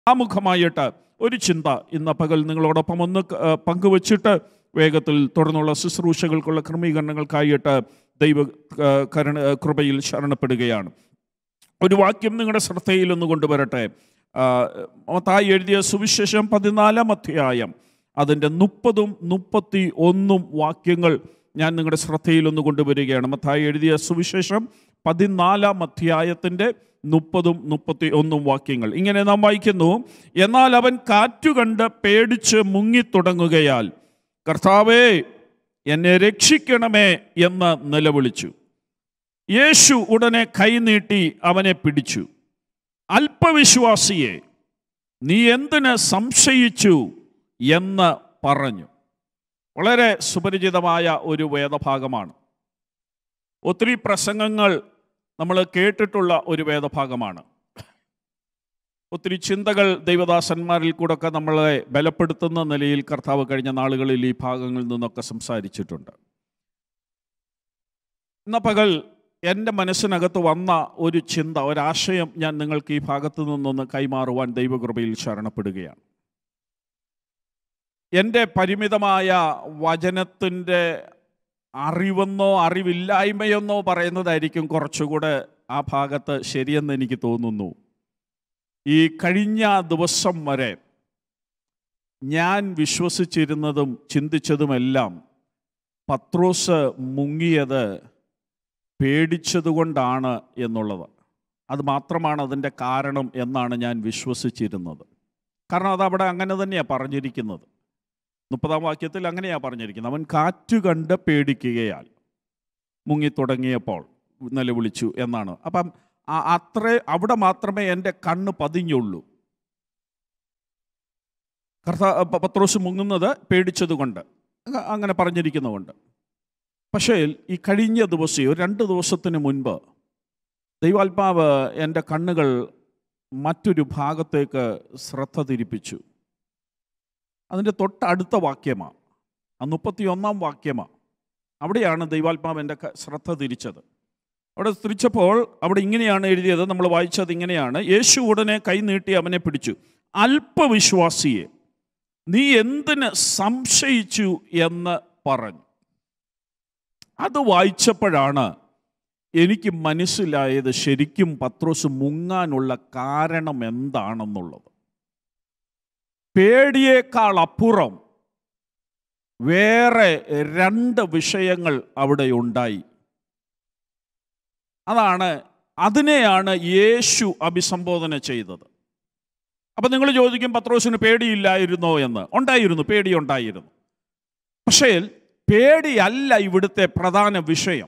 ആമുഖമായിട്ട് ഒരു ചിന്ത ഇന്ന് പകൽ നിങ്ങളോടൊപ്പം ഒന്ന് ക- ഏഹ് പങ്കുവച്ചിട്ട് വേഗത്തിൽ തുടർന്നുള്ള ശുശ്രൂഷകൾക്കുള്ള ക്രമീകരണങ്ങൾക്കായിട്ട് ദൈവ ഏഹ് കരുണ ഏഹ് കൃപയിൽ ശരണപ്പെടുകയാണ് ഒരു വാക്യം നിങ്ങളുടെ ശ്രദ്ധയിൽ ഒന്ന് കൊണ്ടുവരട്ടെ ആ, മത്തായി എഴുതിയ സുവിശേഷം പതിനാലാം അധ്യായം അതിൻ്റെ മുപ്പതും മുപ്പത്തി ഒന്നും വാക്യങ്ങൾ ഞാൻ നിങ്ങളുടെ ശ്രദ്ധയിൽ ഒന്ന് കൊണ്ടുവരികയാണ് മത്തായി എഴുതിയ സുവിശേഷം പതിനാലാം അധ്യായത്തിൻ്റെ മുപ്പതും മുപ്പത്തി ഒന്നും വാക്യങ്ങൾ ഇങ്ങനെ നാം വായിക്കുന്നു എന്നാൽ അവൻ കാറ്റുകണ്ട് പേടിച്ച് മുങ്ങിത്തുടങ്ങുകയാൽ കർത്താവേ എന്നെ രക്ഷിക്കണമേ എന്ന് നിലവിളിച്ചു യേശു ഉടനെ കൈനീട്ടി അവനെ പിടിച്ചു അല്പവിശ്വാസിയെ നീ എന്തിന് സംശയിച്ചു എന്ന് പറഞ്ഞു വളരെ സുപരിചിതമായ ഒരു വേദഭാഗമാണ് ഒത്തിരി പ്രസംഗങ്ങൾ നമ്മൾ കേട്ടിട്ടുള്ള ഒരു വേദഭാഗമാണ് ഒത്തിരി ചിന്തകൾ ദൈവദാസന്മാരിൽ കൂടെയൊക്കെ നമ്മളെ ബലപ്പെടുത്തുന്ന നിലയിൽ കർത്താവ് കഴിഞ്ഞ നാളുകളിൽ ഈ ഭാഗങ്ങളിൽ നിന്നൊക്കെ സംസാരിച്ചിട്ടുണ്ട് ഇന്ന പകൽ എൻ്റെ മനസ്സിനകത്ത് വന്ന ഒരു ചിന്ത ഒരാശയം ഞാൻ നിങ്ങൾക്ക് ഈ ഭാഗത്തു നിന്നൊന്ന് കൈമാറുവാൻ ദൈവകൃപയിൽ ശരണപ്പെടുകയാണ് എൻ്റെ പരിമിതമായ വചനത്തിൻ്റെ അറിവെന്നോ അറിവില്ലായ്മയെന്നോ പറയുന്നതായിരിക്കും കുറച്ചുകൂടെ ആ ഭാഗത്ത് ശരിയെന്ന് എനിക്ക് തോന്നുന്നു ഈ കഴിഞ്ഞ ദിവസം വരെ ഞാൻ വിശ്വസിച്ചിരുന്നതും ചിന്തിച്ചതുമെല്ലാം പത്രോസ് മുങ്ങിയത് പേടിച്ചതുകൊണ്ടാണ് എന്നുള്ളത് അത് മാത്രമാണ് അതിൻ്റെ കാരണം എന്നാണ് ഞാൻ വിശ്വസിച്ചിരുന്നത് കാരണം അത് അവിടെ അങ്ങനെ തന്നെയാണ് പറഞ്ഞിരിക്കുന്നത് മുപ്പതാം വാക്യത്തിൽ അങ്ങനെയാണ് പറഞ്ഞിരിക്കുന്നത് അവൻ കാറ്റ് കണ്ട് പേടിക്കുകയാൽ മുങ്ങിത്തുടങ്ങിയപ്പോൾ നിലവിളിച്ചു എന്നാണ് അപ്പം ആ- അത്രേ അവിടെ മാത്രമേ എൻ്റെ കണ്ണ് പതിഞ്ഞുള്ളൂ കർത്താ പ- പത്രോസ് മുങ്ങുന്നത് പേടിച്ചതുകൊണ്ട് അ- അങ്ങനെ പറഞ്ഞിരിക്കുന്നുകൊണ്ട് പക്ഷേ ഈ കഴിഞ്ഞ ദിവസം ഒരു രണ്ട് ദിവസത്തിന് മുൻപ് ദൈവാത്മാവ് എൻ്റെ കണ്ണുകൾ മറ്റൊരു ഭാഗത്തേക്ക് ശ്രദ്ധ തിരിപ്പിച്ചു അതിൻ്റെ തൊട്ടടുത്ത വാക്യമാണ് ആ മുപ്പത്തി ഒന്നാം വാക്യമാണ് അവിടെയാണ് ദൈവാത്മാവ് എൻ്റെ ക- ശ്രദ്ധ തിരിച്ചത് അവിടെ തിരിച്ചപ്പോൾ അവിടെ ഇങ്ങനെയാണ് എഴുതിയത് നമ്മൾ വായിച്ചത് ഇങ്ങനെയാണ് യേശു ഉടനെ കൈ നീട്ടി അവനെ പിടിച്ചു അല്പവിശ്വാസിയെ നീ എന്തിന് സംശയിച്ചു എന്ന് പറഞ്ഞു അത് വായിച്ചപ്പോഴാണ് എനിക്ക് മനസ്സിലായത് ശരിക്കും പത്രോസ് മുങ്ങാനുള്ള കാരണം എന്താണെന്നുള്ളത് പേടിയേക്കാൾ അപ്പുറം വേറെ രണ്ട് വിഷയങ്ങൾ അവിടെ ഉണ്ടായി അതാണ് അതിനെയാണ് യേശു അഭിസംബോധന ചെയ്തത് അപ്പം നിങ്ങൾ ചോദിക്കും പത്രോസിന് പേടിയില്ലായിരുന്നോ എന്ന് ഉണ്ടായിരുന്നു പേടിയുണ്ടായിരുന്നു പക്ഷേ പേടിയല്ല ഇവിടുത്തെ പ്രധാന വിഷയം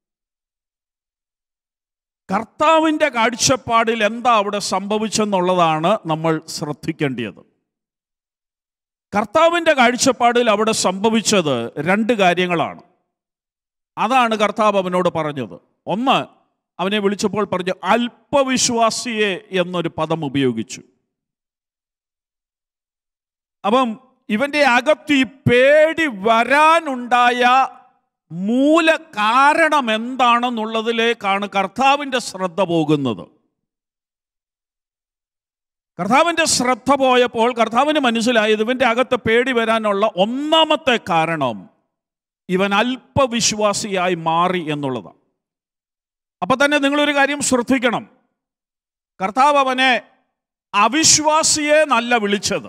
കർത്താവിൻ്റെ കാഴ്ചപ്പാടിൽ എന്താ അവിടെ സംഭവിച്ചെന്നുള്ളതാണ് നമ്മൾ ശ്രദ്ധിക്കേണ്ടത് കർത്താവിൻ്റെ കാഴ്ചപ്പാടിൽ അവിടെ സംഭവിച്ചത് രണ്ട് കാര്യങ്ങളാണ് അതാണ് കർത്താവ് അവനോട് പറഞ്ഞത് ഒന്ന് അവനെ വിളിച്ചപ്പോൾ പറഞ്ഞു അല്പവിശ്വാസിയെ എന്നൊരു പദം ഉപയോഗിച്ചു അപ്പം ഇവന്റെ അകത്ത് ഈ പേടി വരാനുണ്ടായ മൂല കാരണം എന്താണെന്നുള്ളതിലേക്കാണ് കർത്താവിൻ്റെ ശ്രദ്ധ പോകുന്നത് കർത്താവിൻ്റെ ശ്രദ്ധ പോയപ്പോൾ കർത്താവിന് മനസ്സിലായത് ഇവൻ്റെ അകത്ത് പേടി വരാനുള്ള ഒന്നാമത്തെ കാരണം ഇവൻ അല്പവിശ്വാസിയായി മാറി എന്നുള്ളതാണ് അപ്പൊ തന്നെ നിങ്ങളൊരു കാര്യം ശ്രദ്ധിക്കണം കർത്താവ് അവനെ അവിശ്വാസിയെ നല്ല വിളിച്ചത്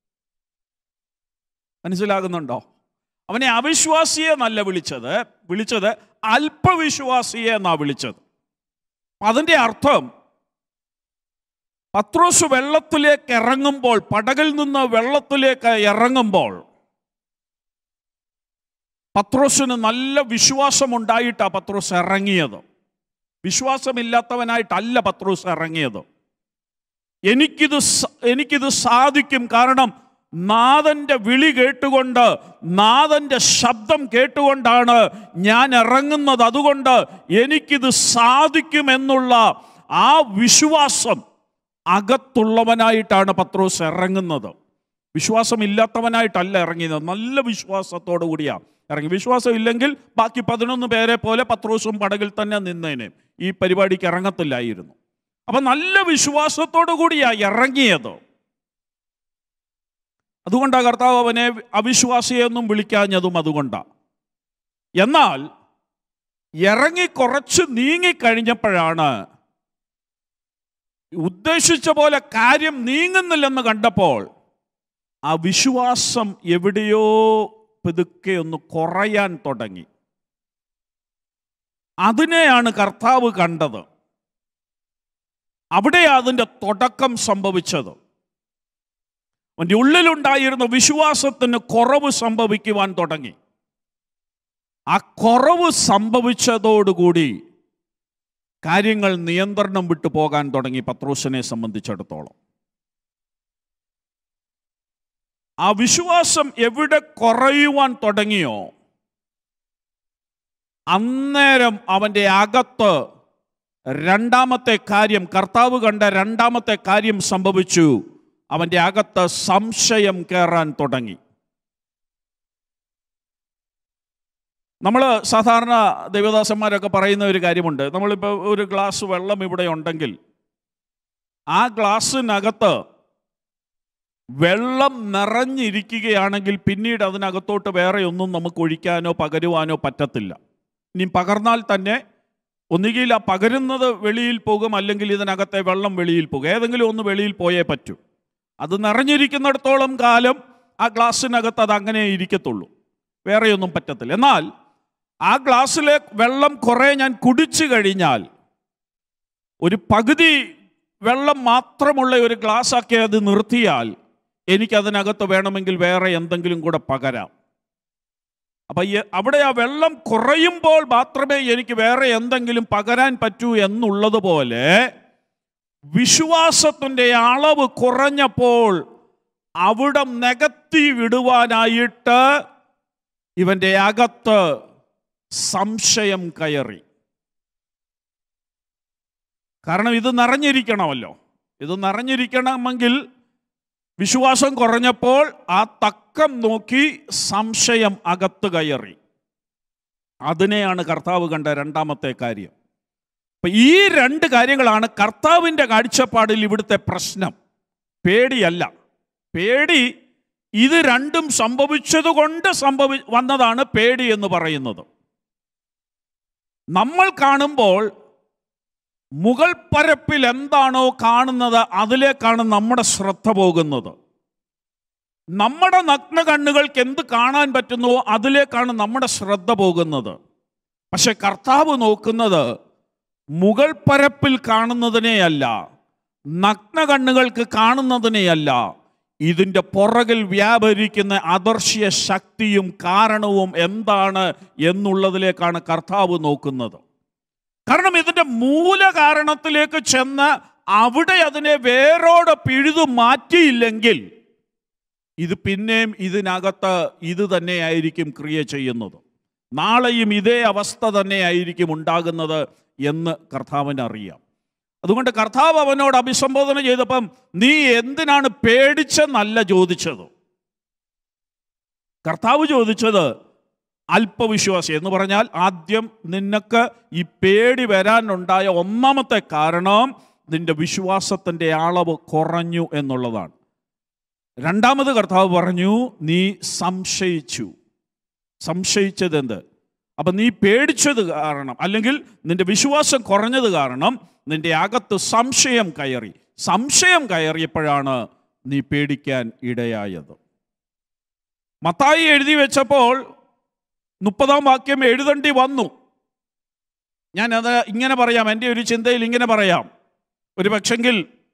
മനസ്സിലാകുന്നുണ്ടോ അവനെ അവിശ്വാസിയെ നല്ല വിളിച്ചത് വിളിച്ചത് അല്പവിശ്വാസിയെ എന്നാ വിളിച്ചത് അതിൻ്റെ അർത്ഥം പത്രോസ് വെള്ളത്തിലേക്ക് ഇറങ്ങുമ്പോൾ പടകിൽ നിന്ന് വെള്ളത്തിലേക്ക് ഇറങ്ങുമ്പോൾ പത്രോസിന് നല്ല വിശ്വാസമുണ്ടായിട്ടാ പത്രോസ് ഇറങ്ങിയത് വിശ്വാസമില്ലാത്തവനായിട്ടല്ല പത്രോസ് ഇറങ്ങിയത് എനിക്കിത് സ- എനിക്കിത് സാധിക്കും കാരണം നാഥന്റെ വിളി കേട്ടുകൊണ്ട് നാഥന്റെ ശബ്ദം കേട്ടുകൊണ്ടാണ് ഞാൻ ഇറങ്ങുന്നത് അതുകൊണ്ട് എനിക്കിത് സാധിക്കുമെന്നുള്ള ആ വിശ്വാസം അകത്തുള്ളവനായിട്ടാണ് പത്രോസ് ഇറങ്ങുന്നത് വിശ്വാസമില്ലാത്തവനായിട്ടല്ല ഇറങ്ങിയത് നല്ല വിശ്വാസത്തോടു കൂടിയാണ് ഇറങ്ങി വിശ്വാസം ഇല്ലെങ്കിൽ ബാക്കി പതിനൊന്ന് പേരെ പോലെ പത്രോസും പടകിൽ തന്നെ നിന്നേനെ ഈ പരിപാടിക്ക് ഇറങ്ങത്തില്ലായിരുന്നു അപ്പം നല്ല വിശ്വാസത്തോടു കൂടിയാണ് ഇറങ്ങിയത് അതുകൊണ്ടാണ് കർത്താവ് അവനെ അവിശ്വാസിയെന്നും വിളിക്കാഞ്ഞതും അതുകൊണ്ടാണ് എന്നാൽ ഇറങ്ങി കുറച്ച് നീങ്ങിക്കഴിഞ്ഞപ്പോഴാണ് ഉദ്ദേശിച്ച പോലെ കാര്യം നീങ്ങുന്നില്ലെന്ന് കണ്ടപ്പോൾ ആ വിശ്വാസം എവിടെയോ പതുക്കെ ഒന്ന് കുറയാൻ തുടങ്ങി അതിനെയാണ് കർത്താവ് കണ്ടത് അവിടെ അതിൻ്റെ തുടക്കം സംഭവിച്ചത് അവൻ്റെ ഉള്ളിലുണ്ടായിരുന്ന വിശ്വാസത്തിന് കുറവ് സംഭവിക്കുവാൻ തുടങ്ങി ആ കുറവ് സംഭവിച്ചതോടുകൂടി കാര്യങ്ങൾ നിയന്ത്രണം വിട്ടു പോകാൻ തുടങ്ങി പത്രോസിനെ സംബന്ധിച്ചിടത്തോളം ആ വിശ്വാസം എവിടെ കുറയുവാൻ തുടങ്ങിയോ അന്നേരം അവൻ്റെ അകത്ത് രണ്ടാമത്തെ കാര്യം കർത്താവ് കണ്ട രണ്ടാമത്തെ കാര്യം സംഭവിച്ചു അവൻ്റെ അകത്ത് സംശയം കയറാൻ തുടങ്ങി നമ്മൾ സാധാരണ ദേവദാസന്മാരൊക്കെ പറയുന്ന ഒരു കാര്യമുണ്ട് നമ്മളിപ്പോൾ ഒരു ഗ്ലാസ് വെള്ളം ഇവിടെ ഉണ്ടെങ്കിൽ ആ ഗ്ലാസ്സിനകത്ത് വെള്ളം നിറഞ്ഞിരിക്കുകയാണെങ്കിൽ പിന്നീട് അതിനകത്തോട്ട് വേറെ ഒന്നും നമുക്ക് ഒഴിക്കാനോ പകരുവാനോ പറ്റത്തില്ല ഇനി പകർന്നാൽ തന്നെ ഒന്നുകിൽ ആ പകരുന്നത് വെളിയിൽ പോകും അല്ലെങ്കിൽ ഇതിനകത്തെ വെള്ളം വെളിയിൽ പോകും ഏതെങ്കിലും ഒന്ന് വെളിയിൽ പോയേ പറ്റൂ അത് നിറഞ്ഞിരിക്കുന്നിടത്തോളം കാലം ആ ഗ്ലാസ്സിനകത്ത് അത് അങ്ങനെ ഇരിക്കത്തുള്ളൂ വേറെയൊന്നും പറ്റത്തില്ല എന്നാൽ ആ ഗ്ലാസ്സിലെ വെള്ളം കുറേ ഞാൻ കുടിച്ചു കഴിഞ്ഞാൽ ഒരു പകുതി വെള്ളം മാത്രമുള്ള ഒരു ഗ്ലാസ്സാക്കി അത് നിർത്തിയാൽ എനിക്കതിനകത്ത് വേണമെങ്കിൽ വേറെ എന്തെങ്കിലും കൂടെ പകരാം അപ്പം ഈ അവിടെ ആ വെള്ളം കുറയുമ്പോൾ മാത്രമേ എനിക്ക് വേറെ എന്തെങ്കിലും പകരാൻ പറ്റൂ എന്നുള്ളതുപോലെ വിശ്വാസത്തിൻ്റെ അളവ് കുറഞ്ഞപ്പോൾ അവിടെ നികത്തി വിടുവാനായിട്ട് ഇവൻ്റെ അകത്ത് സംശയം കയറി കാരണം ഇത് നിറഞ്ഞിരിക്കണമല്ലോ ഇത് നിറഞ്ഞിരിക്കണമെങ്കിൽ വിശ്വാസം കുറഞ്ഞപ്പോൾ ആ തക്കം നോക്കി സംശയം അകത്ത് കയറി അതിനെയാണ് കർത്താവ് കണ്ട രണ്ടാമത്തെ കാര്യം അപ്പൊ ഈ രണ്ട് കാര്യങ്ങളാണ് കർത്താവിൻ്റെ കാഴ്ചപ്പാടിൽ ഇവിടുത്തെ പ്രശ്നം പേടിയല്ല പേടി ഇത് രണ്ടും സംഭവിച്ചതുകൊണ്ട് സംഭവി വന്നതാണ് പേടി എന്ന് പറയുന്നത് നമ്മൾ കാണുമ്പോൾ മുകൾ പരപ്പിൽ എന്താണോ കാണുന്നത് അതിലേക്കാണ് നമ്മുടെ ശ്രദ്ധ പോകുന്നത് നമ്മുടെ നഗ്ന കണ്ണുകൾക്ക് എന്ത് കാണാൻ പറ്റുന്നുവോ അതിലേക്കാണ് നമ്മുടെ ശ്രദ്ധ പോകുന്നത് പക്ഷെ കർത്താവ് നോക്കുന്നത് മുകൾ പരപ്പിൽ കാണുന്നതിനെയല്ല നഗ്ന കണ്ണുകൾക്ക് കാണുന്നതിനെയല്ല ഇതിൻ്റെ പുറകിൽ വ്യാപരിക്കുന്ന അദർശ്യ ശക്തിയും കാരണവും എന്താണ് എന്നുള്ളതിലേക്കാണ് കർത്താവ് നോക്കുന്നത് കാരണം ഇതിൻ്റെ മൂല കാരണത്തിലേക്ക് ചെന്ന് അവിടെ അതിനെ വേരോടെ പിഴുതു മാറ്റിയില്ലെങ്കിൽ ഇത് പിന്നെയും ഇതിനകത്ത് ഇത് തന്നെയായിരിക്കും ക്രിയ ചെയ്യുന്നത് നാളെയും ഇതേ അവസ്ഥ തന്നെയായിരിക്കും ഉണ്ടാകുന്നത് എന്ന് കർത്താവിന് അറിയാം അതുകൊണ്ട് കർത്താവ് അവനോട് അഭിസംബോധന ചെയ്തപ്പം നീ എന്തിനാണ് പേടിച്ചെന്നല്ല ചോദിച്ചത് കർത്താവ് ചോദിച്ചത് അല്പവിശ്വാസി എന്ന് പറഞ്ഞാൽ ആദ്യം നിനക്ക് ഈ പേടി വരാനുണ്ടായ ഒന്നാമത്തെ കാരണം നിന്റെ വിശ്വാസത്തിൻ്റെ അളവ് കുറഞ്ഞു എന്നുള്ളതാണ് രണ്ടാമത് കർത്താവ് പറഞ്ഞു നീ സംശയിച്ചു സംശയിച്ചത് എന്ത് അപ്പം നീ പേടിച്ചത് കാരണം അല്ലെങ്കിൽ നിന്റെ വിശ്വാസം കുറഞ്ഞത് കാരണം നിന്റെ അകത്ത് സംശയം കയറി സംശയം കയറിയപ്പോഴാണ് നീ പേടിക്കാൻ ഇടയായത് മത്തായി എഴുതി വെച്ചപ്പോൾ മുപ്പതാം വാക്യം എഴുതേണ്ടി വന്നു ഞാനത് ഇങ്ങനെ പറയാം എൻ്റെ ഒരു ചിന്തയിൽ ഇങ്ങനെ പറയാം ഒരു പക്ഷെങ്കിൽ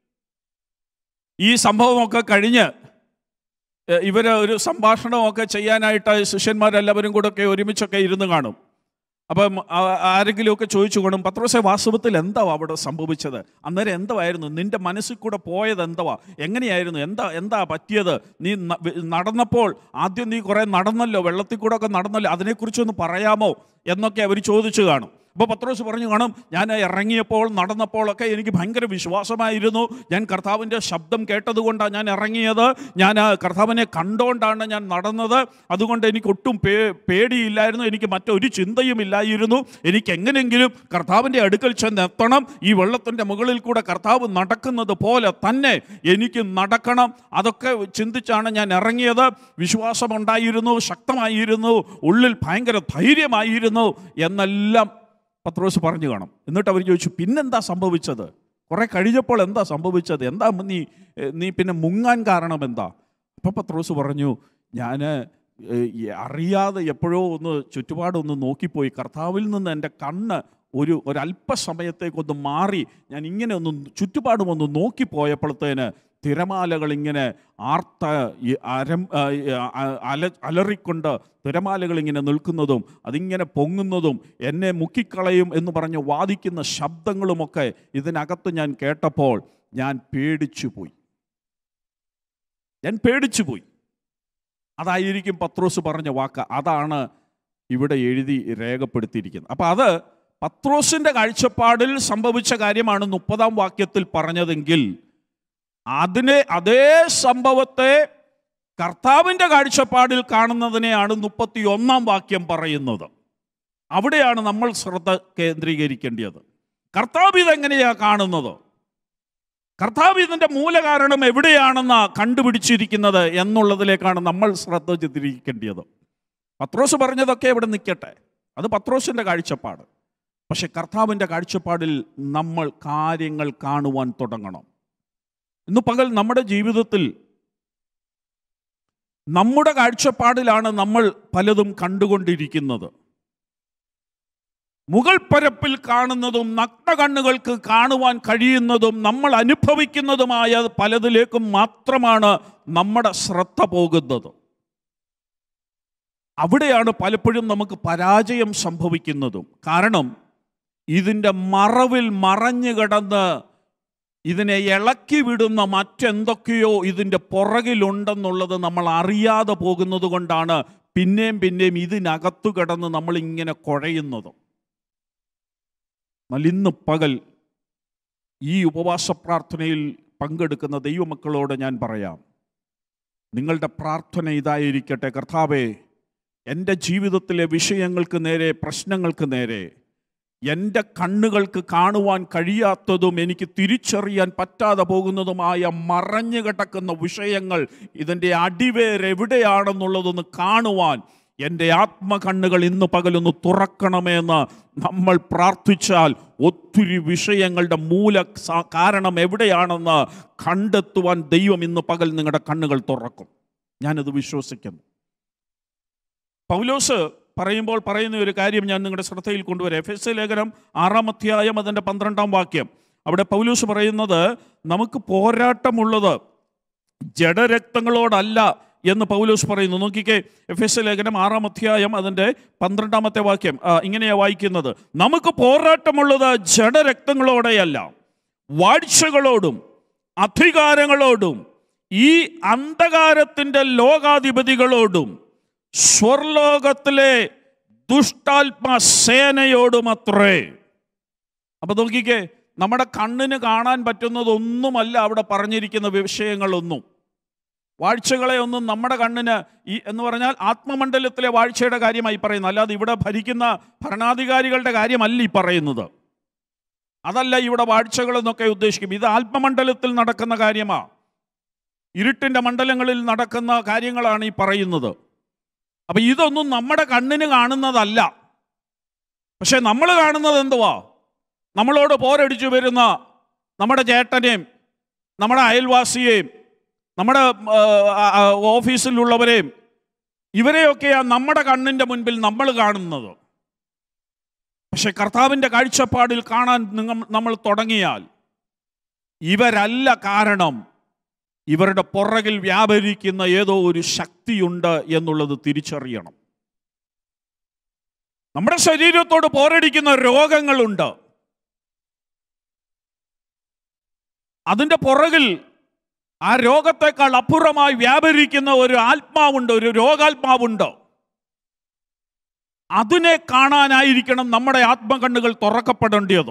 ഈ സംഭവമൊക്കെ കഴിഞ്ഞ് ഇവർ ഒരു സംഭാഷണമൊക്കെ ചെയ്യാനായിട്ട് ശിഷ്യന്മാരെല്ലാവരും കൂടെ ഒക്കെ ഒരുമിച്ചൊക്കെ ഇരുന്ന് കാണും അപ്പം ആ- ആരെങ്കിലുമൊക്കെ ചോദിച്ചു കാണും പത്രോസെ വാസ്തവത്തിൽ എന്താ അവിടെ സംഭവിച്ചത് അന്നേരം എന്തായിരുന്നു നിന്റെ മനസ്സിൽ കൂടെ പോയത് എന്തുവാ എങ്ങനെയായിരുന്നു എന്താ എന്താ പറ്റിയത് നീ ന- വി- നടന്നപ്പോൾ ആദ്യം നീ കുറേ നടന്നല്ലോ വെള്ളത്തിൽ കൂടെ ഒക്കെ നടന്നല്ലോ അതിനെക്കുറിച്ചൊന്ന് പറയാമോ എന്നൊക്കെ അവർ ചോദിച്ചു കാണും അപ്പോൾ പത്രോസ് പറഞ്ഞു കാണും ഞാൻ ഇറങ്ങിയപ്പോൾ നടന്നപ്പോഴൊക്കെ എനിക്ക് ഭയങ്കര വിശ്വാസമായിരുന്നു ഞാൻ കർത്താവിൻ്റെ ശബ്ദം കേട്ടതുകൊണ്ടാണ് ഞാൻ ഇറങ്ങിയത് ഞാൻ ആ കർത്താവിനെ കണ്ടുകൊണ്ടാണ് ഞാൻ നടന്നത് അതുകൊണ്ട് എനിക്ക് ഒട്ടും പേ പേടിയില്ലായിരുന്നു എനിക്ക് മറ്റൊരു ചിന്തയും ഇല്ലായിരുന്നു എനിക്ക് എങ്ങനെയെങ്കിലും കർത്താവിൻ്റെ അടുക്കൽ ചെന്നെത്തണം ഈ വെള്ളത്തിൻ്റെ മുകളിൽ കൂടെ കർത്താവ് നടക്കുന്നത് പോലെ തന്നെ എനിക്ക് നടക്കണം അതൊക്കെ ചിന്തിച്ചാണ് ഞാൻ ഇറങ്ങിയത് വിശ്വാസമുണ്ടായിരുന്നു ശക്തമായിരുന്നു ഉള്ളിൽ ഭയങ്കര ധൈര്യമായിരുന്നു എന്നെല്ലാം പത്രോസ് പറഞ്ഞു കാണും എന്നിട്ട് അവർ ചോദിച്ചു പിന്നെന്താ സംഭവിച്ചത് കുറെ കഴിഞ്ഞപ്പോൾ എന്താ സംഭവിച്ചത് എന്താ നീ ഏ, നീ പിന്നെ മുങ്ങാൻ കാരണം എന്താ അപ്പം പത്രോസ് പറഞ്ഞു ഞാൻ അറിയാതെ എപ്പോഴോ ഒന്ന് ചുറ്റുപാടൊന്ന് നോക്കിപ്പോയി കർത്താവിൽ നിന്ന് എൻ്റെ കണ്ണ് ഒരു ഒരല്പസമയത്തേക്കൊന്ന് മാറി ഞാൻ ഇങ്ങനെ ഒന്ന് ചുറ്റുപാടും ഒന്ന് നോക്കിപ്പോയപ്പോഴത്തേന് തിരമാലകൾ ഇങ്ങനെ ആർത്ത ഈ അരം ആ, ഈ, ആ, അല അലറിക്കൊണ്ട് തിരമാലകൾ ഇങ്ങനെ നിൽക്കുന്നതും അതിങ്ങനെ പൊങ്ങുന്നതും എന്നെ മുക്കിക്കളയും എന്ന് പറഞ്ഞ് വാദിക്കുന്ന ശബ്ദങ്ങളുമൊക്കെ ഇതിനകത്ത് ഞാൻ കേട്ടപ്പോൾ ഞാൻ പേടിച്ചു പോയി ഞാൻ പേടിച്ചു പോയി അതായിരിക്കും പത്രോസ് പറഞ്ഞ വാക്ക് അതാണ് ഇവിടെ എഴുതി രേഖപ്പെടുത്തിയിരിക്കുന്നത് അപ്പം അത് പത്രോസിൻ്റെ കാഴ്ചപ്പാടിൽ സംഭവിച്ച കാര്യമാണ് മുപ്പതാം വാക്യത്തിൽ പറഞ്ഞതെങ്കിൽ അതിനെ അതേ സംഭവത്തെ കർത്താവിൻ്റെ കാഴ്ചപ്പാടിൽ കാണുന്നതിനെയാണ് മുപ്പത്തി ഒന്നാം വാക്യം പറയുന്നത് അവിടെയാണ് നമ്മൾ ശ്രദ്ധ കേന്ദ്രീകരിക്കേണ്ടത് കർത്താവ് ഇതെങ്ങനെയാ കാണുന്നത് കർത്താവ് ഇതിൻ്റെ മൂലകാരണം എവിടെയാണെന്ന് കണ്ടുപിടിച്ചിരിക്കുന്നത് എന്നുള്ളതിലേക്കാണ് നമ്മൾ ശ്രദ്ധ ചിത്രീകരിക്കേണ്ടത് പത്രോസ് പറഞ്ഞതൊക്കെ ഇവിടെ നിൽക്കട്ടെ അത് പത്രോസിൻ്റെ കാഴ്ചപ്പാട് പക്ഷെ കർത്താവിൻ്റെ കാഴ്ചപ്പാടിൽ നമ്മൾ കാര്യങ്ങൾ കാണുവാൻ തുടങ്ങണം ഇന്ന് പകൽ നമ്മുടെ ജീവിതത്തിൽ നമ്മുടെ കാഴ്ചപ്പാടിലാണ് നമ്മൾ പലതും കണ്ടുകൊണ്ടിരിക്കുന്നത് മുകൾ പരപ്പിൽ കാണുന്നതും നഗ്ന കണ്ണുകൾക്ക് കാണുവാൻ കഴിയുന്നതും നമ്മൾ അനുഭവിക്കുന്നതുമായ പലതിലേക്കും മാത്രമാണ് നമ്മുടെ ശ്രദ്ധ പോകുന്നത് അവിടെയാണ് പലപ്പോഴും നമുക്ക് പരാജയം സംഭവിക്കുന്നതും കാരണം ഇതിൻ്റെ മറവിൽ മറഞ്ഞു കിടന്ന് ഇതിനെ ഇളക്കി വിടുന്ന മറ്റെന്തൊക്കെയോ ഇതിൻ്റെ പുറകിലുണ്ടെന്നുള്ളത് നമ്മൾ അറിയാതെ പോകുന്നത് കൊണ്ടാണ് പിന്നെയും പിന്നെയും ഇതിനകത്തു കിടന്ന് നമ്മളിങ്ങനെ കുഴയുന്നത് എന്നാൽ ഇന്ന് പകൽ ഈ ഉപവാസ പ്രാർത്ഥനയിൽ പങ്കെടുക്കുന്ന ദൈവമക്കളോട് ഞാൻ പറയാം നിങ്ങളുടെ പ്രാർത്ഥന ഇതായിരിക്കട്ടെ കർത്താവേ എൻ്റെ ജീവിതത്തിലെ വിഷയങ്ങൾക്ക് നേരെ പ്രശ്നങ്ങൾക്ക് നേരെ എൻ്റെ കണ്ണുകൾക്ക് കാണുവാൻ കഴിയാത്തതും എനിക്ക് തിരിച്ചറിയാൻ പറ്റാതെ പോകുന്നതുമായ മറഞ്ഞു കിടക്കുന്ന വിഷയങ്ങൾ ഇതിൻ്റെ അടിവേരെവിടെയാണെന്നുള്ളതൊന്ന് കാണുവാൻ എൻ്റെ ആത്മകണ്ണുകൾ ഇന്ന് പകലൊന്ന് തുറക്കണമെന്ന് നമ്മൾ പ്രാർത്ഥിച്ചാൽ ഒത്തിരി വിഷയങ്ങളുടെ മൂല സ- കാരണം എവിടെയാണെന്ന് കണ്ടെത്തുവാൻ ദൈവം ഇന്ന് പകൽ നിങ്ങളുടെ കണ്ണുകൾ തുറക്കും ഞാനത് വിശ്വസിക്കുന്നു പൗലോസ് പറയുമ്പോൾ പറയുന്ന ഒരു കാര്യം ഞാൻ നിങ്ങളുടെ ശ്രദ്ധയിൽ കൊണ്ടുവരാം എഫ് എസ് ലേഖനം ആറാം അധ്യായം അതിൻ്റെ പന്ത്രണ്ടാം വാക്യം അവിടെ പൗലോസ് പറയുന്നത് നമുക്ക് പോരാട്ടമുള്ളത് ജഡരക്തങ്ങളോടല്ല എന്ന് പൗലോസ് പറയുന്നു നോക്കിക്കേ എഫ് എസ് ലേഖനം ആറാം അധ്യായം അതിൻ്റെ പന്ത്രണ്ടാമത്തെ വാക്യം ആ, ഇങ്ങനെയാ വായിക്കുന്നത് നമുക്ക് പോരാട്ടമുള്ളത് ജഡരക്തങ്ങളോടെയല്ല വാഴ്ചകളോടും അധികാരങ്ങളോടും ഈ അന്ധകാരത്തിൻ്റെ ലോകാധിപതികളോടും സ്വർലോകത്തിലെ ദുഷ്ടാത്മ സേനയോടുമത്രേ അപ്പൊ നോക്കിക്കേ നമ്മുടെ കണ്ണിന് കാണാൻ പറ്റുന്നതൊന്നുമല്ല അവിടെ പറഞ്ഞിരിക്കുന്ന വിഷയങ്ങളൊന്നും വാഴ്ചകളെ ഒന്നും നമ്മുടെ കണ്ണിന് ഈ എന്ന് പറഞ്ഞാൽ ആത്മമണ്ഡലത്തിലെ വാഴ്ചയുടെ കാര്യമായി പറയുന്നത് അല്ലാതെ ഇവിടെ ഭരിക്കുന്ന ഭരണാധികാരികളുടെ കാര്യമല്ല ഈ പറയുന്നത് അതല്ല ഇവിടെ വാഴ്ചകൾ എന്നൊക്കെ ഉദ്ദേശിക്കും ഇത് ആത്മമണ്ഡലത്തിൽ നടക്കുന്ന കാര്യമാ ഇരുട്ടിൻ്റെ മണ്ഡലങ്ങളിൽ നടക്കുന്ന കാര്യങ്ങളാണ് ഈ പറയുന്നത് അപ്പൊ ഇതൊന്നും നമ്മുടെ കണ്ണിന് കാണുന്നതല്ല പക്ഷെ നമ്മൾ കാണുന്നത് എന്തുവാ നമ്മളോട് പോരടിച്ചു വരുന്ന നമ്മുടെ ചേട്ടനെയും നമ്മുടെ അയൽവാസിയെയും നമ്മുടെ ആ, ആ, ഓഫീസിലുള്ളവരെയും ഇവരെയൊക്കെയാണ് നമ്മുടെ കണ്ണിൻ്റെ മുൻപിൽ നമ്മൾ കാണുന്നത് പക്ഷെ കർത്താവിൻ്റെ കാഴ്ചപ്പാടിൽ കാണാൻ നിങ്ങൾ നമ്മൾ തുടങ്ങിയാൽ ഇവരല്ല കാരണം ഇവരുടെ പുറകിൽ വ്യാപരിക്കുന്ന ഏതോ ഒരു ശക്തിയുണ്ട് എന്നുള്ളത് തിരിച്ചറിയണം നമ്മുടെ ശരീരത്തോട് പോരടിക്കുന്ന രോഗങ്ങളുണ്ട് അതിൻ്റെ പുറകിൽ ആ രോഗത്തെക്കാൾ അപ്പുറമായി വ്യാപരിക്കുന്ന ഒരു ആത്മാവുണ്ട് ഒരു രോഗാത്മാവുണ്ട് അതിനെ കാണാനായിരിക്കണം നമ്മുടെ ആത്മകണ്ണുകൾ തുറക്കപ്പെടേണ്ടത്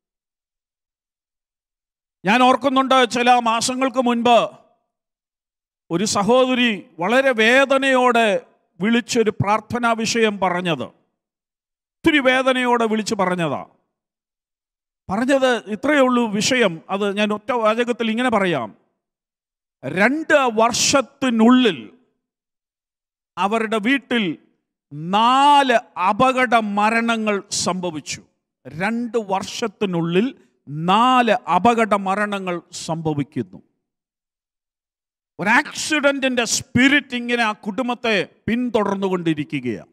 ഞാൻ ഓർക്കുന്നുണ്ട് ചില മാസങ്ങൾക്ക് മുൻപ് ഒരു സഹോദരി വളരെ വേദനയോടെ വിളിച്ചൊരു പ്രാർത്ഥനാ വിഷയം പറഞ്ഞത് ഒത്തിരി വേദനയോടെ വിളിച്ച് പറഞ്ഞതാ പറഞ്ഞത് ഇത്രയേ ഉള്ളൂ വിഷയം അത് ഞാൻ ഒറ്റ വാചകത്തിൽ ഇങ്ങനെ പറയാം രണ്ട് വർഷത്തിനുള്ളിൽ അവരുടെ വീട്ടിൽ നാല് അപകട മരണങ്ങൾ സംഭവിച്ചു രണ്ട് വർഷത്തിനുള്ളിൽ നാല് അപകട മരണങ്ങൾ സംഭവിക്കുന്നു ഒരു ആക്സിഡന്റിന്റെ സ്പിരിറ്റ് ഇങ്ങനെ ആ കുടുംബത്തെ പിന്തുടർന്നുകൊണ്ടിരിക്കുകയാണ്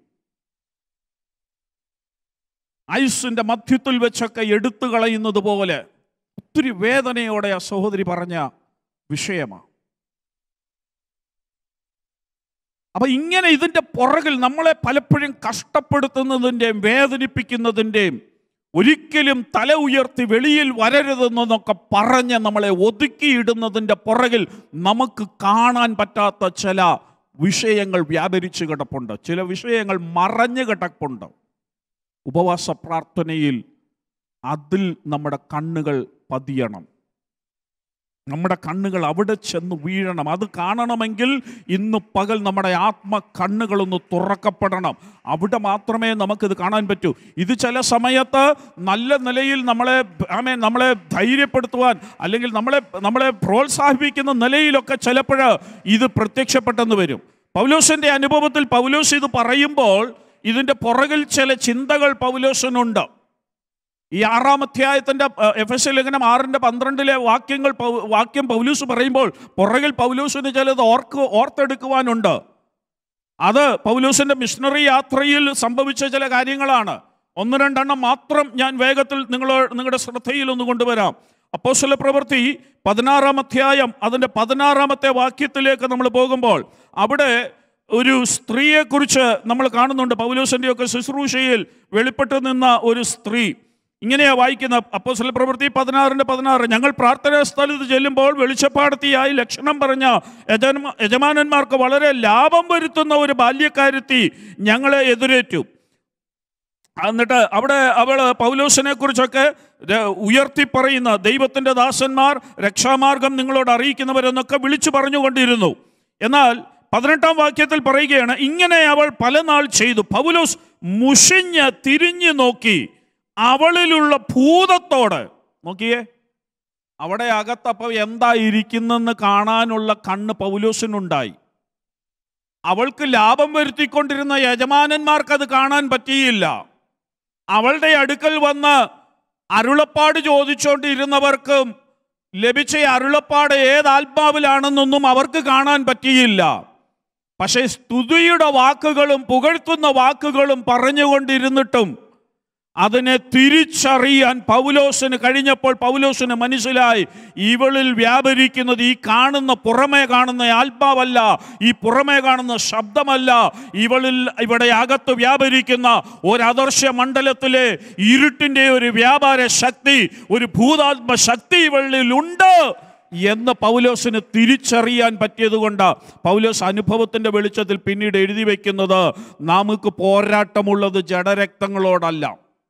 ഐസിന്റെ മധ്യത്തിൽ വെച്ചൊക്കെ എടുത്തു കളയുന്നത് പോലെ ഒത്തിരി വേദനയോടെ ആ സഹോദരി പറഞ്ഞ വിഷയമാണ് അപ്പൊ ഇങ്ങനെ ഇതിന്റെ പുറകിൽ നമ്മളെ പലപ്പോഴും കഷ്ടപ്പെടുത്തുന്നതിൻ്റെയും വേദനിപ്പിക്കുന്നതിൻ്റെയും ഒരിക്കലും തല ഉയർത്തി വെളിയിൽ വരരുതെന്നൊക്കെ പറഞ്ഞ് നമ്മളെ ഒതുക്കിയിടുന്നതിൻ്റെ പുറകിൽ നമുക്ക് കാണാൻ പറ്റാത്ത ചില വിഷയങ്ങൾ വ്യാപരിച്ച് കിടപ്പുണ്ട് ചില വിഷയങ്ങൾ മറഞ്ഞു കിടപ്പുണ്ട് ഉപവാസ പ്രാർത്ഥനയിൽ അതിൽ നമ്മുടെ കണ്ണുകൾ പതിയണം നമ്മുടെ കണ്ണുകൾ അവിടെ ചെന്ന് വീഴണം അത് കാണണമെങ്കിൽ ഇന്ന് പകൽ നമ്മുടെ ആത്മ കണ്ണുകളൊന്ന് തുറക്കപ്പെടണം അവിടെ മാത്രമേ നമുക്കിത് കാണാൻ പറ്റൂ ഇത് ചില സമയത്ത് നല്ല നിലയിൽ നമ്മളെ ആമേ നമ്മളെ ധൈര്യപ്പെടുത്തുവാൻ അല്ലെങ്കിൽ നമ്മളെ നമ്മളെ പ്രോത്സാഹിപ്പിക്കുന്ന നിലയിലൊക്കെ ചിലപ്പോൾ ഇത് പ്രത്യക്ഷപ്പെട്ടെന്ന് വരും പൗലോസിൻ്റെ അനുഭവത്തിൽ പൗലോസ് ഇത് പറയുമ്പോൾ ഇതിൻ്റെ പുറകിൽ ചില ചിന്തകൾ പൗലോസിനുണ്ട് ഈ ആറാം അധ്യായത്തിൻ്റെ എഫ് എസ് ലേഖനം ആറിൻ്റെ പന്ത്രണ്ടിലെ വാക്യങ്ങൾ പൗ- വാക്യം പൗലൂസ് പറയുമ്പോൾ പുറകിൽ പൗലൂസിന് ചിലത് ഓർക്ക് ഓർത്തെടുക്കുവാനുണ്ട് അത് പൗലൂസിൻ്റെ മിഷണറി യാത്രയിൽ സംഭവിച്ച ചില കാര്യങ്ങളാണ് ഒന്ന് രണ്ടെണ്ണം മാത്രം ഞാൻ വേഗത്തിൽ നിങ്ങളോ നിങ്ങളുടെ ശ്രദ്ധയിൽ ഒന്ന് കൊണ്ടുവരാം അപ്പോസ്തല പ്രവൃത്തി പതിനാറാം അധ്യായം അതിൻ്റെ പതിനാറാമത്തെ വാക്യത്തിലേക്ക് നമ്മൾ പോകുമ്പോൾ അവിടെ ഒരു സ്ത്രീയെക്കുറിച്ച് നമ്മൾ കാണുന്നുണ്ട് പൗലോസിൻ്റെയൊക്കെ ശുശ്രൂഷയിൽ വെളിപ്പെട്ടു നിന്ന ഒരു സ്ത്രീ ഇങ്ങനെയാ വായിക്കുന്ന അപ്പോസ്തല പ്രവൃത്തി പതിനാറിൻ്റെ പതിനാറ് ഞങ്ങൾ പ്രാർത്ഥനാ സ്ഥലത്ത് ചെല്ലുമ്പോൾ വെളിച്ചപ്പാടത്തിയായി ലക്ഷണം പറഞ്ഞ യജമാ യജമാനന്മാർക്ക് വളരെ ലാഭം വരുത്തുന്ന ഒരു ബാല്യക്കാരത്തി ഞങ്ങളെ എതിരേറ്റു എന്നിട്ട് അവിടെ അവൾ പൗലോസിനെ കുറിച്ചൊക്കെ ഉയർത്തി പറയുന്ന ദൈവത്തിൻ്റെ ദാസന്മാർ രക്ഷാമാർഗം നിങ്ങളോട് അറിയിക്കുന്നവരെന്നൊക്കെ വിളിച്ചു പറഞ്ഞുകൊണ്ടിരുന്നു എന്നാൽ പതിനെട്ടാം വാക്യത്തിൽ പറയുകയാണ് ഇങ്ങനെ അവൾ പല നാൾ ചെയ്തു പൗലോസ് മുഷിഞ്ഞ് തിരിഞ്ഞു നോക്കി അവളിലുള്ള ഭൂതത്തോട് നോക്കിയേ അവിടെ അകത്തപ്പം എന്താ ഇരിക്കുന്നെന്ന് കാണാനുള്ള കണ്ണ് പൗലോസിനുണ്ടായി അവൾക്ക് ലാഭം വരുത്തിക്കൊണ്ടിരുന്ന യജമാനന്മാർക്ക് അത് കാണാൻ പറ്റിയില്ല അവളുടെ അടുക്കൽ വന്ന് അരുളപ്പാട് ചോദിച്ചുകൊണ്ടിരുന്നവർക്കും ലഭിച്ച ഈ അരുളപ്പാട് ഏത് ആത്മാവിലാണെന്നൊന്നും അവർക്ക് കാണാൻ പറ്റിയില്ല പക്ഷേ സ്തുതിയുടെ വാക്കുകളും പുകഴ്ത്തുന്ന വാക്കുകളും പറഞ്ഞുകൊണ്ടിരുന്നിട്ടും അതിനെ തിരിച്ചറിയാൻ പൗലോസിന് കഴിഞ്ഞപ്പോൾ പൗലോസിന് മനസ്സിലായി ഇവളിൽ വ്യാപരിക്കുന്നത് ഈ കാണുന്ന പുറമേ കാണുന്ന ആത്മാവല്ല ഈ പുറമേ കാണുന്ന ശബ്ദമല്ല ഇവളിൽ ഇവിടെ അകത്ത് വ്യാപരിക്കുന്ന ഒരു അദർശ മണ്ഡലത്തിലെ ഇരുട്ടിൻ്റെ ഒരു വ്യാപാര ശക്തി ഒരു ഭൂതാത്മ ശക്തി ഇവളിൽ ഉണ്ട് എന്ന് പൗലോസിന് തിരിച്ചറിയാൻ പറ്റിയതുകൊണ്ട് പൗലോസ് അനുഭവത്തിൻ്റെ വെളിച്ചത്തിൽ പിന്നീട് എഴുതി വയ്ക്കുന്നത് നമുക്ക് പോരാട്ടമുള്ളത് ജഡരക്തങ്ങളോടല്ല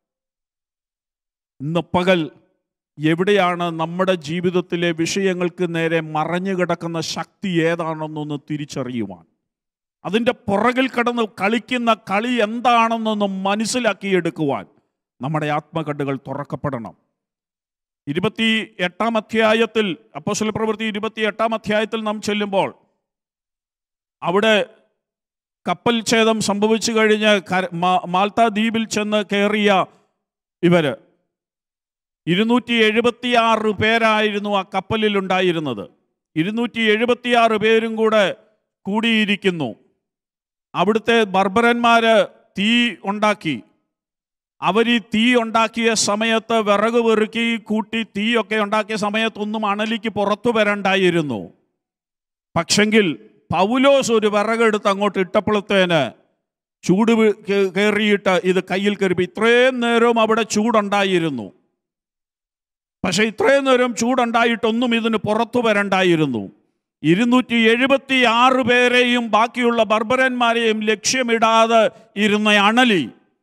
ഇന്ന് പകൽ എവിടെയാണ് നമ്മുടെ ജീവിതത്തിലെ വിഷയങ്ങൾക്ക് നേരെ മറഞ്ഞു കിടക്കുന്ന ശക്തി ഏതാണെന്നൊന്ന് തിരിച്ചറിയുവാൻ അതിൻ്റെ പുറകിൽ കിടന്ന് കളിക്കുന്ന കളി എന്താണെന്നൊന്ന് മനസ്സിലാക്കിയെടുക്കുവാൻ നമ്മുടെ ആത്മകണ്ണുകൾ തുറക്കപ്പെടണം ഇരുപത്തി എട്ടാം അധ്യായത്തിൽ അപ്പോസ്തല പ്രവൃത്തി ഇരുപത്തി എട്ടാം അധ്യായത്തിൽ നാം ചെല്ലുമ്പോൾ അവിടെ കപ്പൽ ഛേദം സംഭവിച്ചു കഴിഞ്ഞ് കര- മാ- മാൽത്ത ദ്വീപിൽ ചെന്ന് കയറിയ ഇവര് ഇരുന്നൂറ്റി എഴുപത്തിയാറ് പേരായിരുന്നു ആ കപ്പലിൽ ഉണ്ടായിരുന്നത് ഇരുന്നൂറ്റി എഴുപത്തിയാറ് പേരും കൂടെ കൂടിയിരിക്കുന്നു അവിടുത്തെ ബർബരന്മാര് തീ ഉണ്ടാക്കി അവർ ഈ തീ ഉണ്ടാക്കിയ സമയത്ത് വിറക് വെറുക്കി കൂട്ടി തീയൊക്കെ ഉണ്ടാക്കിയ സമയത്തൊന്നും അണലിക്ക് പുറത്തു വരണ്ടായിരുന്നു പക്ഷെങ്കിൽ പൗലോസ് ഒരു വിറകെടുത്ത് അങ്ങോട്ട് ഇട്ടപ്പോഴത്തേന് ചൂട് വി- കേ- കയറിയിട്ട് ഇത് കയ്യിൽ കയറി ഇത്രയും നേരവും അവിടെ ചൂടുണ്ടായിരുന്നു പക്ഷെ ഇത്രയും നേരം ചൂടുണ്ടായിട്ടൊന്നും ഇതിന് പുറത്തു വരണ്ടായിരുന്നു ഇരുന്നൂറ്റി എഴുപത്തി ആറ് പേരെയും ബാക്കിയുള്ള ബർബരന്മാരെയും ലക്ഷ്യമിടാതെ ഇരുന്ന അണലി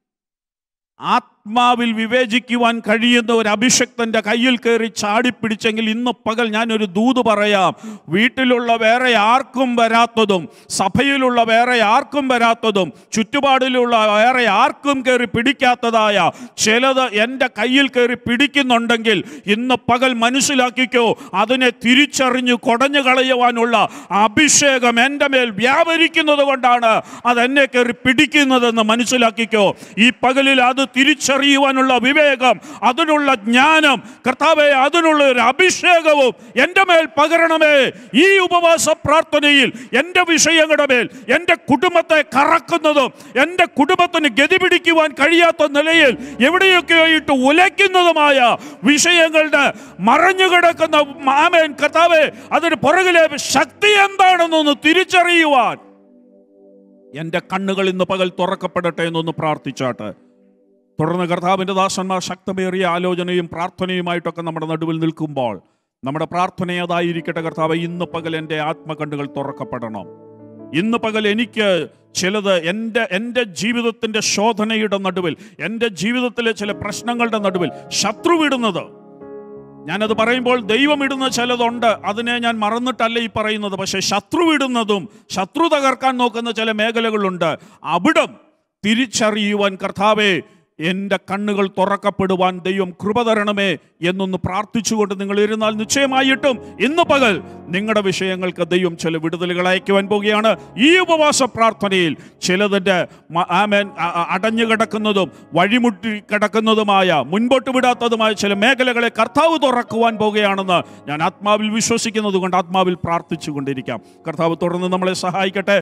ആത്മാവിൽ വിവേചിക്കുവാൻ കഴിയുന്ന ഒരു അഭിഷക്തന്റെ കയ്യിൽ കയറി ചാടിപ്പിടിച്ചെങ്കിൽ ഇന്ന് പകൽ ഞാനൊരു ദൂത് പറയാം വീട്ടിലുള്ള വേറെ ആർക്കും വരാത്തതും സഭയിലുള്ള വേറെ ആർക്കും വരാത്തതും ചുറ്റുപാടിലുള്ള വേറെ ആർക്കും കയറി പിടിക്കാത്തതായ ചിലത് എൻ്റെ കയ്യിൽ കയറി പിടിക്കുന്നുണ്ടെങ്കിൽ ഇന്ന് പകൽ മനസ്സിലാക്കിക്കോ അതിനെ തിരിച്ചറിഞ്ഞു കൊടഞ്ഞു കളയുവാനുള്ള അഭിഷേകം എൻ്റെ മേൽ വ്യാപരിക്കുന്നത് കൊണ്ടാണ് അതെന്നെ കയറി പിടിക്കുന്നതെന്ന് മനസ്സിലാക്കിക്കോ ഈ പകലിൽ അത് തിരിച്ചറിയുവാനുള്ള വിവേകം അതിനുള്ള ജ്ഞാനം കർത്താവെ അതിനുള്ള ഒരു അഭിഷേകവും എൻ്റെ മേൽ പകരണമേ ഈ ഉപവാസ പ്രാർത്ഥനയിൽ എൻ്റെ വിഷയങ്ങളുടെ മേൽ എൻ്റെ കുടുംബത്തെ കറക്കുന്നതും എൻ്റെ കുടുംബത്തിന് ഗതി പിടിക്കുവാൻ കഴിയാത്ത നിലയിൽ എവിടെയൊക്കെയോ ഇട്ട് ഉലയ്ക്കുന്നതുമായ വിഷയങ്ങളുടെ മറഞ്ഞു കിടക്കുന്ന മാമേൻ കർത്താവെ അതിന് പുറകിലെ ശക്തി എന്താണെന്നൊന്ന് തിരിച്ചറിയുവാൻ എൻ്റെ കണ്ണുകൾ ഇന്ന് പകൽ തുറക്കപ്പെടട്ടെ എന്നൊന്ന് പ്രാർത്ഥിച്ചാട്ട് തുടർന്ന് കർത്താവിൻ്റെ ദാസന്മാർ ശക്തമേറിയ ആലോചനയും പ്രാർത്ഥനയുമായിട്ടൊക്കെ നമ്മുടെ നടുവിൽ നിൽക്കുമ്പോൾ നമ്മുടെ പ്രാർത്ഥന അതായിരിക്കട്ടെ കർത്താവ് ഇന്ന് പകൽ എൻ്റെ ആത്മകണ്ണുകൾ തുറക്കപ്പെടണം ഇന്ന് പകൽ എനിക്ക് ചിലത് എൻ്റെ എൻ്റെ ജീവിതത്തിൻ്റെ ശോധനയുടെ നടുവിൽ എൻ്റെ ജീവിതത്തിലെ ചില പ്രശ്നങ്ങളുടെ നടുവിൽ ശത്രു വിടുന്നത് ഞാനത് പറയുമ്പോൾ ദൈവം ഇടുന്ന ചിലതുണ്ട് അതിനെ ഞാൻ മറന്നിട്ടല്ല ഈ പറയുന്നത് പക്ഷേ ശത്രു ഇടുന്നതും ശത്രു തകർക്കാൻ നോക്കുന്ന ചില മേഖലകളുണ്ട് അവിടം തിരിച്ചറിയുവാൻ കർത്താവെ എൻ്റെ കണ്ണുകൾ തുറക്കപ്പെടുവാൻ ദൈവം കൃപ തരണമേ എന്നൊന്ന് പ്രാർത്ഥിച്ചുകൊണ്ട് നിങ്ങൾ ഇരുന്നാൽ നിശ്ചയമായിട്ടും ഇന്ന് പകൽ നിങ്ങളുടെ വിഷയങ്ങൾക്ക് ദൈവം ചില വിടുതലുകൾ അയക്കുവാൻ പോവുകയാണ് ഈ ഉപവാസ പ്രാർത്ഥനയിൽ ചിലതിൻ്റെ മ- ആമേൻ അ- അ- അടഞ്ഞു കിടക്കുന്നതും വഴിമുട്ടി കിടക്കുന്നതുമായ മുൻപോട്ട് വിടാത്തതുമായ ചില മേഖലകളെ കർത്താവ് തുറക്കുവാൻ പോവുകയാണെന്ന് ഞാൻ ആത്മാവിൽ വിശ്വസിക്കുന്നത് കൊണ്ട് ആത്മാവിൽ പ്രാർത്ഥിച്ചു കൊണ്ടിരിക്കാം കർത്താവ് തുടർന്ന് നമ്മളെ സഹായിക്കട്ടെ